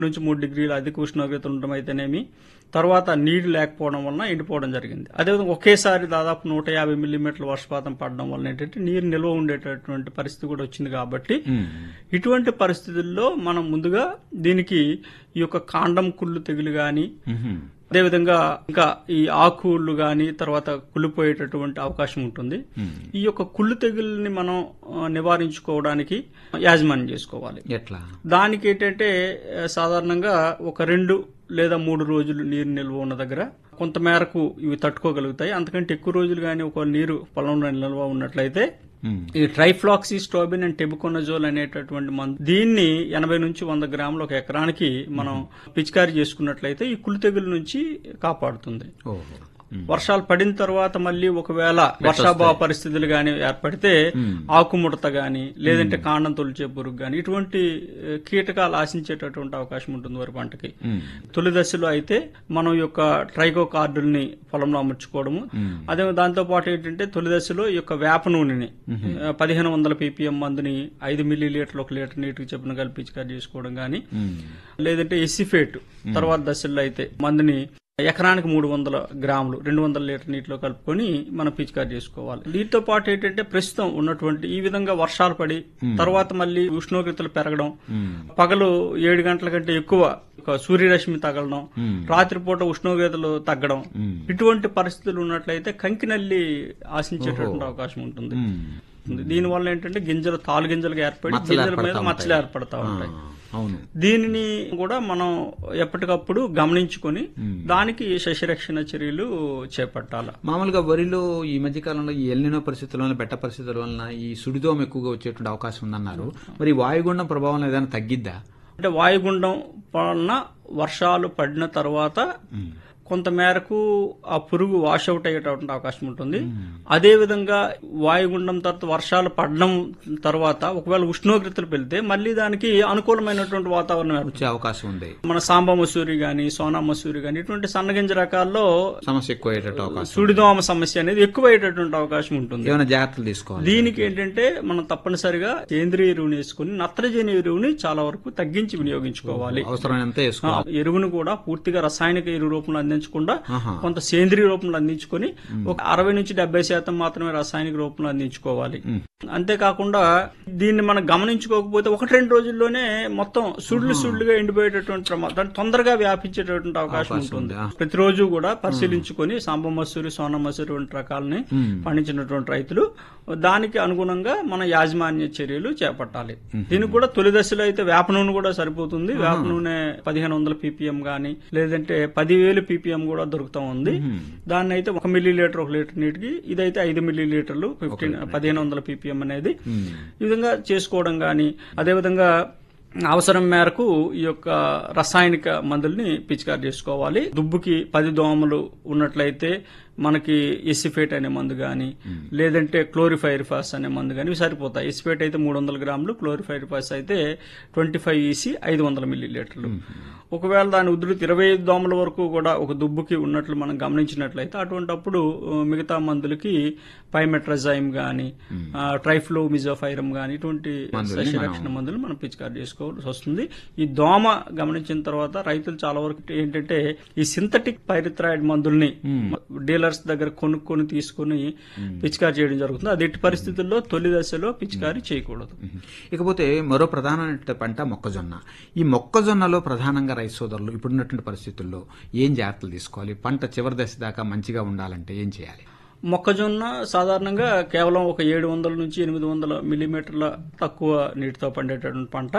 నుంచి మూడు డిగ్రీల అధిక ఉష్ణోగ్రత ఉండడం అయితేనేమి తర్వాత నీరు లేకపోవడం వలన ఎండిపోవడం జరిగింది అదేవిధంగా ఒకేసారి దాదాపు నూట యాభై మిల్లీమీటర్ల వర్షపాతం పడడం వలన ఏంటంటే నీరు నిల్వ ఉండేటటువంటి పరిస్థితి కూడా వచ్చింది కాబట్టి ఇటువంటి పరిస్థితుల్లో మనం ముందుగా దీనికి ఈ యొక్క కాండం కుళ్ళు తెగులు గాని అదేవిధంగా ఇంకా ఈ ఆకుళ్ళు గాని తర్వాత కుళ్ళిపోయేటటువంటి అవకాశం ఉంటుంది ఈ యొక్క కుళ్ళు తెగుల్ని మనం ఆ, నివారించుకోవడానికి యాజమాన్యం చేసుకోవాలి ఎట్లా దానికి ఏంటంటే ఆ, సాధారణంగా ఒక రెండు లేదా మూడు రోజులు నీరు నిల్వ ఉన్న దగ్గర కొంత మేరకు ఇవి తట్టుకోగలుగుతాయి అంతకంటే ఎక్కువ రోజులు కానీ ఒక నీరు పొలంలో నిల్వ ఉన్నట్లయితే ఉమ్. ఈ ట్రైఫ్లాక్సిస్టోబిన్ అండ్ టెబుకొనజోల్ అనేటటువంటి మందు దీన్ని ఎనభై నుంచి వంద గ్రాములు ఒక ఎకరానికి మనం పిచికారీ చేసుకున్నట్లయితే ఈ కుళ్ళు తెగుల నుంచి కాపాడుతుంది ఓహో వర్షాలు పడిన తర్వాత మళ్ళీ ఒకవేళ వర్షాభావ పరిస్థితులు గాని ఏర్పడితే ఆకుముడత గాని లేదంటే కాండం తొలిచే పురుగు గాని ఇటువంటి ఏ, కీటకాలు ఆశించేటటువంటి అవకాశం ఉంటుంది వరి పంటకి తొలి దశలో అయితే మనం ఈ యొక్క ట్రైకో కార్డుల్ని పొలంలో అమర్చుకోవడము అదే దాంతో పాటు ఏంటంటే తొలి దశలో ఈ యొక్క వేప నూనెని ఆ, పదిహేను వందల పీపీఎం మందుని ఐదు మిల్లీ లీటర్లు ఒక లీటర్ నీటికి చెప్పిన కలిపి పిచికారీ చేసుకోవడం గాని లేదంటే ఎసిఫేట్ తర్వాత దశల్లో అయితే మందుని ఎకరానికి మూడు వందల గ్రాములు రెండు వందల లీటర్ నీటిలో కలుపుకొని మనం పిచికారీ చేసుకోవాలి దీంతో పాటు ఏంటంటే ప్రస్తుతం ఉన్నటువంటి ఈ విధంగా వర్షాలు పడి తర్వాత మళ్ళీ ఉష్ణోగ్రతలు పెరగడం పగలు ఏడు గంటల కంటే ఎక్కువ ఒక సూర్యరశ్మి తగలడం రాత్రిపూట ఉష్ణోగ్రతలు తగ్గడం ఇటువంటి పరిస్థితులు ఉన్నట్లయితే కంకినల్లి ఆశించేటటువంటి అవకాశం ఉంటుంది దీనివల్ల ఏంటంటే గింజలు తాలు గింజలుగా ఏర్పడి మచ్చలు గింజల మీద ఏర్పడతా మచ్చలు ఏర్పడతా ఉంటాయి అవును దీనిని కూడా మనం ఎప్పటికప్పుడు గమనించుకొని దానికి సస్యరక్షణ చర్యలు చేపట్టాలి మామూలుగా వరిలో ఈ మధ్య కాలంలో ఈ ఎల్నినో పరిస్థితుల వల్ల బెట్ట పరిస్థితుల వలన ఈ సుడిదోమ ఎక్కువగా వచ్చేటువంటి అవకాశం ఉందన్నారు మరి వాయుగుండం ప్రభావం ఏదైనా తగ్గిద్దా అంటే వాయుగుండం వలన వర్షాలు పడిన తర్వాత కొంత మేరకు ఆ పురుగు వాష్ అవుట్ అయ్యేటటువంటి అవకాశం ఉంటుంది అదే విధంగా వాయుగుండం తర్వాత వర్షాలు పడడం తర్వాత ఒకవేళ ఉష్ణోగ్రతలు పెళ్తే మళ్ళీ దానికి అనుకూలమైనటువంటి వాతావరణం ఏర్పడుతుంది. వచ్చే అవకాశం ఉంది మన సాంబా మసూరి గాని సోనా మసూరి గాని ఇటువంటి సన్నగింజ రకాల్లో సమస్య ఎక్కువ అయ్యేటట్టు అవకాశం సుడిదోమ సమస్య అనేది ఎక్కువయ్యేటటువంటి అవకాశం ఉంటుంది ఏమైనా జాగ్రత్తలు తీసుకోవాలి దీనికి ఏంటంటే మనం తప్పనిసరిగా సేంద్రియ ఎరువుని వేసుకుని నత్రజని ఎరువుని చాలా వరకు తగ్గించి వినియోగించుకోవాలి అవసరమైనంత ఆ వేసుకోవాలి ఎరువును కూడా పూర్తిగా రసాయనిక ఎరువు రూపంలో అందించకుండా ఆహా. కొంత సేంద్రియ రూపంలో అందించుకొని ఒక అరవై నుంచి డెబ్బై శాతం మాత్రమే రసాయనిక రూపంలో అందించుకోవాలి అంతేకాకుండా దీన్ని మనం గమనించుకోకపోతే ఒకటి రెండు రోజుల్లోనే మొత్తం సుడ్లు సుడ్లుగా ఎండిపోయేటటువంటి ప్రమాదం దాన్ని తొందరగా వ్యాపించేటటువంటి అవకాశం ఉంటుంది ఆ. ప్రతిరోజు కూడా పరిశీలించుకొని సాంబ మసూరి సోన మసూరి వంటి రకాలని పండించినటువంటి రైతులు దానికి అనుగుణంగా మన యాజమాన్య చర్యలు చేపట్టాలి దీనికి కూడా తొలి దశలో అయితే వేప నూనె కూడా సరిపోతుంది వేప నూనె పదిహేను వందల పీపీఎం గానీ లేదంటే పదివేలు పీపీఎం కూడా దొరుకుతా ఉంది దాన్ని అయితే ఒక మిల్లీ లీటర్ ఒక లీటర్ నీటికి ఇదైతే ఐదు మిల్లీ లీటర్లు ఫిఫ్టీన్ పదిహేను వందల పీపీఎం అనేది ఈ విధంగా చేసుకోవడం గాని అదేవిధంగా అవసరం మేరకు ఈ యొక్క రసాయనిక మందుల్ని పిచికారి చేసుకోవాలి దుబ్బుకి పది దోమలు ఉన్నట్లయితే మనకి ఎసిఫేట్ అనే మందు గాని లేదంటే క్లోరిఫైరిఫాస్ అనే మందు గాని ఇవి సరిపోతాయి ఎసిఫేట్ అయితే మూడు వందల గ్రాములు క్లోరిఫైరిఫాస్ అయితే ట్వంటీ ఫైవ్ ఈసీ ఐదు వందల మిల్లీ లీటర్లు ఒకవేళ దాని ఉధృతి ఇరవై ఐదు దోమల వరకు కూడా ఒక దుబ్బుకి ఉన్నట్లు మనం గమనించినట్లయితే అటువంటప్పుడు ఆ, మిగతా మందులకి పైమెట్రజైమ్ గాని ట్రైఫ్లో మిజోఫైరమ్ గాని ఇటువంటి సస్యరక్షణ మందులు మనం పిచికారి చేసుకోవాల్సి వస్తుంది ఈ దోమ గమనించిన తర్వాత రైతులు చాలా వరకు ఏంటంటే ఈ సింథటిక్ పైరిథ్రాయిడ్ మందుల్ని డీలర్స్ దగ్గర కొనుక్కొని తీసుకుని పిచికారి చేయడం జరుగుతుంది అది ఎట్టి పరిస్థితుల్లో తొలి దశలో పిచికారి చేయకూడదు ఇకపోతే మరో ప్రధానమైన పంట మొక్కజొన్న ఈ మొక్కజొన్నలో ప్రధానంగా రైతు సోదరులు ఇప్పుడున్నటువంటి పరిస్థితుల్లో ఏం జాగ్రత్తలు తీసుకోవాలి పంట చివరి దశ దాకా మంచిగా ఉండాలంటే ఏం చేయాలి మొక్కజొన్న సాధారణంగా కేవలం ఒక ఏడు వందల నుంచి ఎనిమిది వందల మిల్లీమీటర్ల తక్కువ నీటితో పండేటటువంటి పంట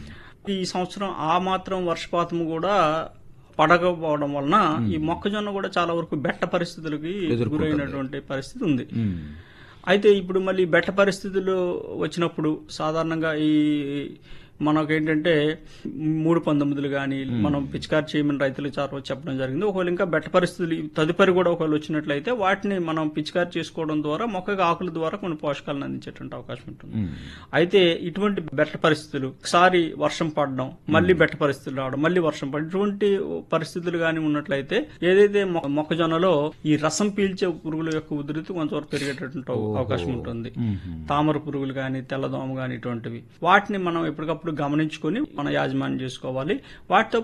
ఈ సంవత్సరం ఆ మాత్రం వర్షపాతం కూడా పడకపోవడం వలన ఈ మొక్కజొన్న కూడా చాలా వరకు బెట్ట పరిస్థితులకి గురైనటువంటి పరిస్థితి ఉంది అయితే ఇప్పుడు మళ్ళీ బెట్ట పరిస్థితులు వచ్చినప్పుడు సాధారణంగా ఈ మనకేంటంటే మూడు పంతొమ్మిదిలు కానీ మనం పిచికారి చేయమని రైతులకు చాలా చెప్పడం జరిగింది ఒకవేళ ఇంకా బెట్ట పరిస్థితులు తదుపరి కూడా ఒకవేళ వచ్చినట్లయితే వాటిని మనం పిచికారి చేసుకోవడం ద్వారా మొక్కకి ఆకుల ద్వారా కొన్ని పోషకాలను అందించేటువంటి అవకాశం ఉంటుంది అయితే ఇటువంటి బెట్ట పరిస్థితులు ఒకసారి వర్షం పడడం మళ్ళీ బెట్ట పరిస్థితులు రావడం మళ్ళీ వర్షం పడడం ఇటువంటి పరిస్థితులు కానీ ఉన్నట్లయితే ఏదైతే మొ- మొక్కజొన్నలో ఈ రసం పీల్చే పురుగుల యొక్క ఉధృతి కొంతవరకు పెరిగేటటువంటి అవకాశం ఉంటుంది తామర పురుగులు కానీ తెల్లదోమ కానీ ఇటువంటివి వాటిని మనం ఎప్పటికప్పుడు ఎప్పటికప్పుడు గమనించుకొని మన యాజమాన్యం చేసుకోవాలి వాటితో